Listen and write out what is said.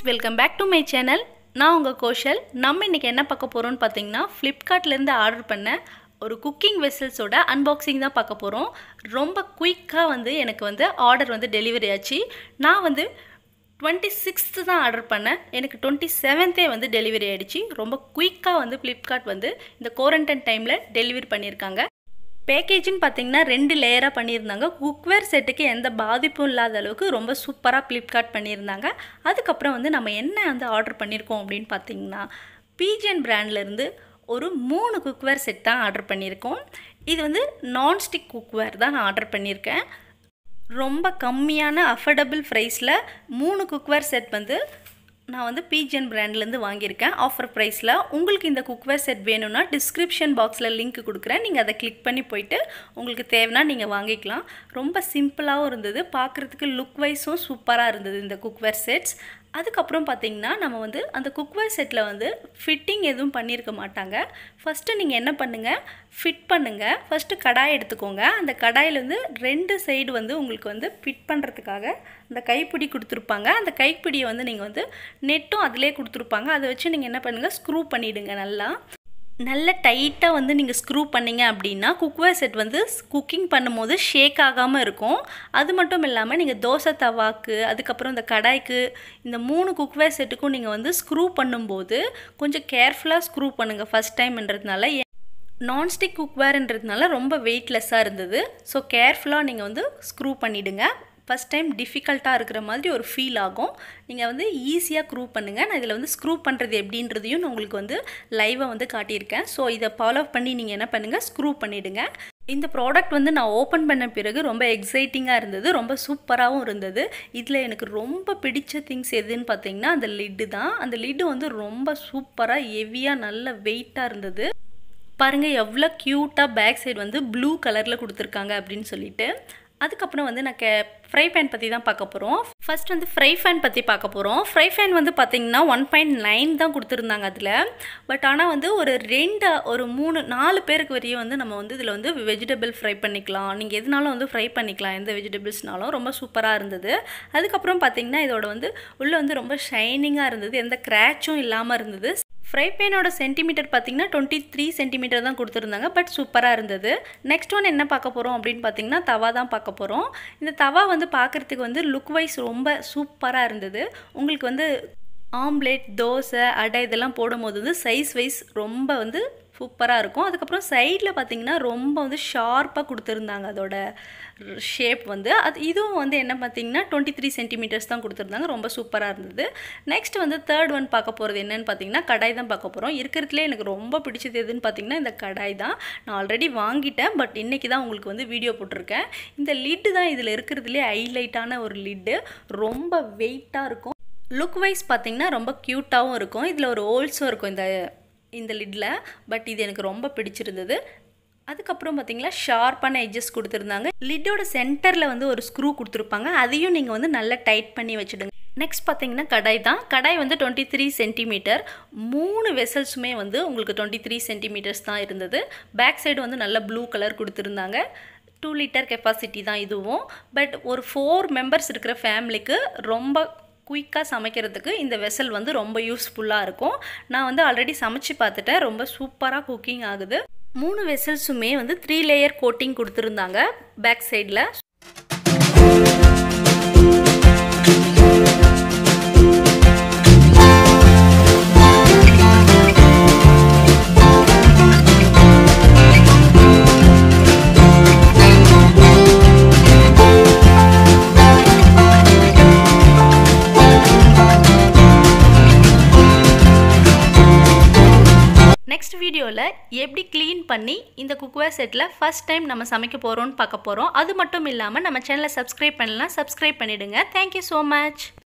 welcome back to my channel நான் உங்கள் கோஷல் நம்ம இன்றைக்கி என்ன பார்க்க போகிறோம்னு பார்த்தீங்கன்னா ஃப்ளிப்கார்ட்லேருந்து ஆர்டர் பண்ண ஒரு குக்கிங் வெசல்ஸோட அன்பாக்சிங் தான் பார்க்க போகிறோம் ரொம்ப குயிக்காக வந்து எனக்கு வந்து ஆர்டர் வந்து டெலிவரி ஆச்சு நான் வந்து டுவெண்ட்டி சிக்ஸ்த்து தான் ஆர்டர் பண்ணேன் எனக்கு டுவெண்ட்டி செவன்த்தே வந்து டெலிவரி ஆகிடுச்சு ரொம்ப குயிக்காக வந்து ஃப்ளிப்கார்ட் வந்து இந்த குவாரண்டைன் டைமில் டெலிவரி பண்ணியிருக்காங்க பேக்கேஜின்னு பார்த்தீங்கன்னா ரெண்டு லேயராக பண்ணியிருந்தாங்க குக்வேர் செட்டுக்கு எந்த பாதிப்பும் இல்லாத அளவுக்கு ரொம்ப சூப்பராக ஃப்ளிப்கார்ட் பண்ணியிருந்தாங்க அதுக்கப்புறம் வந்து நம்ம என்ன வந்து ஆர்டர் பண்ணியிருக்கோம் அப்படின்னு பார்த்தீங்கன்னா பீஜன் பிராண்ட்லேருந்து ஒரு மூணு குக்வேர் செட் தான் ஆர்டர் பண்ணியிருக்கோம் இது வந்து நான்ஸ்டிக் குக்வேர் தான் நான் ஆர்டர் பண்ணியிருக்கேன் ரொம்ப கம்மியான அஃபர்டபுள் ப்ரைஸில் மூணு குக்வேர் செட் வந்து நான் வந்து பீஜன் பிராண்ட்லேருந்து வாங்கியிருக்கேன் ஆஃபர் ப்ரைஸில் உங்களுக்கு இந்த குக்வேர் செட் வேணும்னா டிஸ்கிரிப்ஷன் பாக்ஸில் லிங்க் கொடுக்குறேன் நீங்கள் அதை கிளிக் பண்ணி போயிட்டு உங்களுக்கு தேவைன்னா நீங்கள் வாங்கிக்கலாம் ரொம்ப சிம்பிளாகவும் இருந்தது பார்க்குறதுக்கு லுக் வைஸும் சூப்பராக இருந்தது இந்த குக்வேர் செட்ஸ் அதுக்கப்புறம் பார்த்திங்கன்னா நம்ம வந்து அந்த குக்வேர் செட்டில் வந்து ஃபிட்டிங் எதுவும் பண்ணியிருக்க மாட்டாங்க ஃபஸ்ட்டு நீங்கள் என்ன பண்ணுங்கள் ஃபிட் பண்ணுங்கள் ஃபஸ்ட்டு கடாய் எடுத்துக்கோங்க அந்த கடாயில் வந்து ரெண்டு சைடு வந்து உங்களுக்கு வந்து ஃபிட் பண்ணுறதுக்காக அந்த கைப்பிடி கொடுத்துருப்பாங்க அந்த கைப்பிடியை வந்து நீங்கள் வந்து நெட்டும் அதிலே கொடுத்துருப்பாங்க அதை வச்சு நீங்கள் என்ன பண்ணுங்கள் ஸ்க்ரூ பண்ணிவிடுங்க நல்லா நல்ல டைட்டாக வந்து நீங்கள் ஸ்க்ரூ பண்ணிங்க அப்படின்னா குக்வேர் செட் வந்து குக்கிங் பண்ணும்போது ஷேக் ஆகாமல் இருக்கும் அது மட்டும் இல்லாமல் நீங்கள் தோசை தவாக்கு அதுக்கப்புறம் இந்த கடாய்க்கு இந்த மூணு குக்வேர் செட்டுக்கும் நீங்கள் வந்து ஸ்க்ரூ பண்ணும்போது கொஞ்சம் கேர்ஃபுல்லாக ஸ்க்ரூ பண்ணுங்கள் ஃபஸ்ட் டைம்ன்றதுனால நான்ஸ்டிக் குக்வேர்ன்றதுனால ரொம்ப வெயிட்லெஸ்ஸாக இருந்தது ஸோ கேர்ஃபுல்லாக நீங்கள் வந்து ஸ்க்ரூ பண்ணிவிடுங்க ஃபஸ்ட் டைம் டிஃபிகல்ட்டாக இருக்கிற மாதிரி ஒரு ஃபீல் ஆகும் நீங்கள் வந்து ஈஸியாக க்ரூ பண்ணுங்கள் நான் இதில் வந்து ஸ்க்ரூ பண்ணுறது எப்படின்றதையும் நான் உங்களுக்கு வந்து லைவாக வந்து காட்டியிருக்கேன் ஸோ இதை ஃபாலோ பண்ணி நீங்கள் என்ன பண்ணுங்கள் ஸ்க்ரூ பண்ணிவிடுங்க இந்த ப்ராடக்ட் வந்து நான் ஓப்பன் பண்ண பிறகு ரொம்ப எக்ஸைட்டிங்காக இருந்தது ரொம்ப சூப்பராகவும் இருந்தது இதில் எனக்கு ரொம்ப பிடிச்ச திங்ஸ் எதுன்னு பார்த்தீங்கன்னா அந்த லிட்டு தான் அந்த லிட்டு வந்து ரொம்ப சூப்பராக ஹெவியாக நல்ல வெயிட்டாக இருந்தது பாருங்கள் எவ்வளோ க்யூட்டாக பேக் சைடு வந்து ப்ளூ கலரில் கொடுத்துருக்காங்க அப்படின்னு சொல்லிட்டு அதுக்கப்புறம் வந்து நான் கே ஃப்ரை பேன் பற்றி தான் பார்க்க போகிறோம் ஃபர்ஸ்ட் வந்து ஃப்ரை ஃபேன் பற்றி பார்க்க போகிறோம் ஃப்ரை ஃபேன் வந்து பார்த்திங்கன்னா ஒன் பாயிண்ட் நைன் தான் கொடுத்துருந்தாங்க அதில் பட் ஆனால் வந்து ஒரு ரெண்டு ஒரு மூணு நாலு பேருக்கு வரையும் வந்து நம்ம வந்து இதில் வந்து வெஜிடபிள் ஃப்ரை பண்ணிக்கலாம் நீங்கள் எதுனாலும் வந்து ஃப்ரை பண்ணிக்கலாம் எந்த வெஜிடபிள்ஸ்னாலும் ரொம்ப சூப்பராக இருந்தது அதுக்கப்புறம் பார்த்திங்கன்னா இதோட வந்து உள்ளே வந்து ரொம்ப ஷைனிங்காக இருந்தது எந்த கிராச்சும் இல்லாமல் இருந்தது ஃப்ரை பேனோட சென்டிமீட்டர் பார்த்திங்கன்னா டுவெண்ட்டி த்ரீ சென்டிமீட்டர் தான் கொடுத்துருந்தாங்க பட் சூப்பராக இருந்தது நெக்ஸ்ட் ஒன் என்ன பார்க்க போகிறோம் அப்படின்னு பார்த்தீங்கன்னா தவா தான் பார்க்க போகிறோம் இந்த தவா வந்து பார்க்குறதுக்கு வந்து லுக் வைஸ் ரொம்ப சூப்பராக இருந்தது உங்களுக்கு வந்து ஆம்லேட் தோசை அடை இதெல்லாம் போடும்போது வந்து சைஸ் வைஸ் ரொம்ப வந்து சூப்பராக இருக்கும் அதுக்கப்புறம் சைடில் பார்த்திங்கன்னா ரொம்ப வந்து ஷார்ப்பாக கொடுத்துருந்தாங்க அதோட ஷேப் வந்து அது இதுவும் வந்து என்ன பார்த்திங்கன்னா டுவெண்ட்டி த்ரீ சென்டிமீட்டர்ஸ் தான் கொடுத்துருந்தாங்க ரொம்ப சூப்பராக இருந்தது நெக்ஸ்ட் வந்து தேர்ட் ஒன் பார்க்க போகிறது என்னென்னு பார்த்தீங்கன்னா கடாய் தான் பார்க்க போகிறோம் இருக்கிறதுலே எனக்கு ரொம்ப பிடிச்சது எதுன்னு பார்த்தீங்கன்னா இந்த கடாய் தான் நான் ஆல்ரெடி வாங்கிட்டேன் பட் இன்றைக்கி தான் உங்களுக்கு வந்து வீடியோ போட்டிருக்கேன் இந்த லிட்டு தான் இதில் இருக்கிறதுலே ஹைலைட்டான ஒரு லிட்டு ரொம்ப வெயிட்டாக இருக்கும் லுக் வைஸ் பார்த்திங்கன்னா ரொம்ப க்யூட்டாகவும் இருக்கும் இதில் ஒரு ஹோல்ஸும் இருக்கும் இந்த இந்த லிட்டில் பட் இது எனக்கு ரொம்ப பிடிச்சிருந்தது அதுக்கப்புறம் பார்த்தீங்களா ஷார்ப்பான எட்ஜஸ் கொடுத்துருந்தாங்க லிட்டோட சென்டரில் வந்து ஒரு ஸ்க்ரூ கொடுத்துருப்பாங்க அதையும் நீங்கள் வந்து நல்லா டைட் பண்ணி வச்சுடுங்க நெக்ஸ்ட் பார்த்தீங்கன்னா கடாய் தான் கடாய் வந்து டுவெண்ட்டி த்ரீ சென்டிமீட்டர் மூணு வெசல்ஸுமே வந்து உங்களுக்கு டுவெண்ட்டி த்ரீ சென்டிமீட்டர்ஸ் தான் இருந்தது பேக் சைடு வந்து நல்ல ப்ளூ கலர் கொடுத்துருந்தாங்க டூ லிட்டர் கெப்பாசிட்டி தான் இதுவும் பட் ஒரு ஃபோர் மெம்பர்ஸ் இருக்கிற ஃபேமிலிக்கு ரொம்ப குயிக்காக சமைக்கிறதுக்கு இந்த வெசல் வந்து ரொம்ப யூஸ்ஃபுல்லாக இருக்கும் நான் வந்து ஆல்ரெடி சமைச்சு பார்த்துட்டேன் ரொம்ப சூப்பராக குக்கிங் ஆகுது மூணு வெசல்ஸுமே வந்து த்ரீ லேயர் கோட்டிங் கொடுத்துருந்தாங்க பேக் சைடில் நெக்ஸ்ட் வீடியோவில் எப்படி க்ளீன் பண்ணி இந்த குக்வேர் செட்டில் ஃபஸ்ட் டைம் நம்ம சமைக்க போகிறோம்னு பார்க்க போகிறோம் அது மட்டும் இல்லாமல் நம்ம சேனலை சப்ஸ்கிரைப் பண்ணலாம் சப்ஸ்கிரைப் பண்ணிவிடுங்க தேங்க்யூ ஸோ மச்